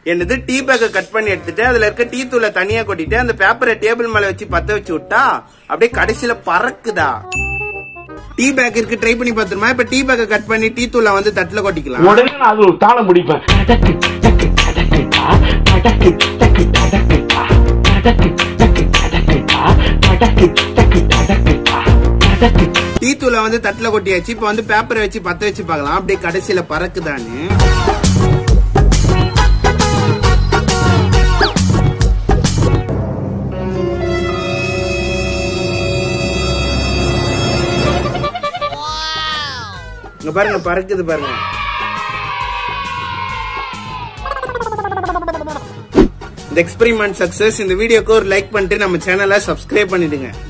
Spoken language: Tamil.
என்னது டீ பேக்கை கட் பண்ணி எடுத்துட்டு அதுல இருக்க டீ தூளை தனியா கொட்டிட்டு அந்த பேப்பரை டேபிள் மேல வச்சு பத்த வச்சு விட்டா அப்படியே கடைசியில பறக்குதா டீ பேக் இருக்கு ட்ரை பண்ணி பார்த்துருமா இப்ப டீ பேக்கை கட் பண்ணி டீ தூளை வந்து தட்டுல கொட்டிக்கலாம் உடனே நான் அது ஒரு தாளம் முடிப்பேன் டக்கு, டக்கு, டக்கு, டா, டக்கு, டக்கு, டக்கு, டா, டக்கு, டக்கு, டக்கு, டா, டக்கு, டக்கு, டக்கு, டா, டக்கு. டீ தூளை வந்து தட்டுல கொட்டியாச்சு இப்ப வந்து பேப்பரை வச்சு பத்த வச்சு பார்க்கலாம் அப்படியே கடைசியில பறக்குதான்னு இங்க பாருங்க பறக்குது பாருங்க இந்த எக்ஸ்பெரிமெண்ட் சக்சஸ் இந்த வீடியோக்கு ஒரு லைக் பண்ணிட்டு நம்ம சேனலை சப்ஸ்கிரைப் பண்ணிடுங்க